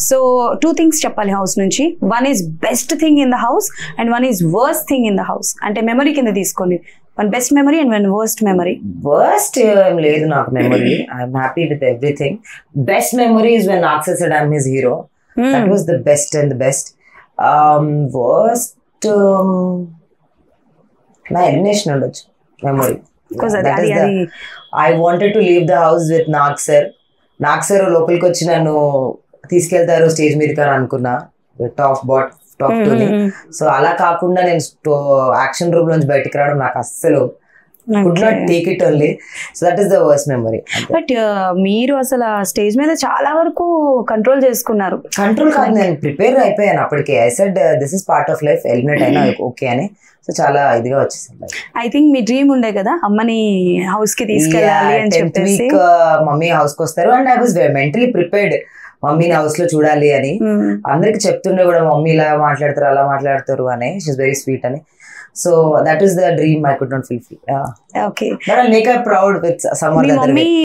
So two things చెప్పాలి house నుంచి one is best thing in the house and one is worst thing in the house అంటే memory కింద తీసుకోండి one best memory and one worst memory worst ఏం లేదు నాకు memory I'm happy with everything best memory is when access I'm his hero that was the best and the best worst నా elimination ఉండొచ్చు memory because అది అది అది I wanted to leave the house with Nag sir Nag sir లోపలికి వచ్చి నన్ను తీసుకెళ్తారు stage మీదకి అని అనుకున్నా టాప్ బాట్ టాప్ టూ సో అలా కాకుండా నేను యాక్షన్ రూమ్ నుంచి బయటికి రావడం నాకు అస్సలు could not take it only so that is the worst memory but మీరు అసలు స్టేజ్ మీద చాలా వరకు కంట్రోల్ చేసుకున్నారు కంట్రోల్ కాదు నేను ప్రిపేర్ అయిపోయాను అప్పటికే I said this is part of life eliminate అయినా ఓకే అని సో చాలా ఇదిగా వచ్చేసింది ఐ థింక్ మీ డ్రీమ్ ఉండే కదా అమ్మని హౌస్ కి తీసుకెళ్ళాలి అని టెన్త్ చెప్పేసి వీక్ మమ్మీ హౌస్ కి వస్తారు and I was mentally prepared మమ్మీని హౌస్ లో చూడాలి అని మ్మ్. అందరికి చెప్తుండే కూడా మమ్మీ ఇలా మాట్లాడతారు అలా మాట్లాడతారు అని షీస్ వెరీ స్వీట్ అని so that is the dream I could not fulfil okay but I make I proud with some me other mummy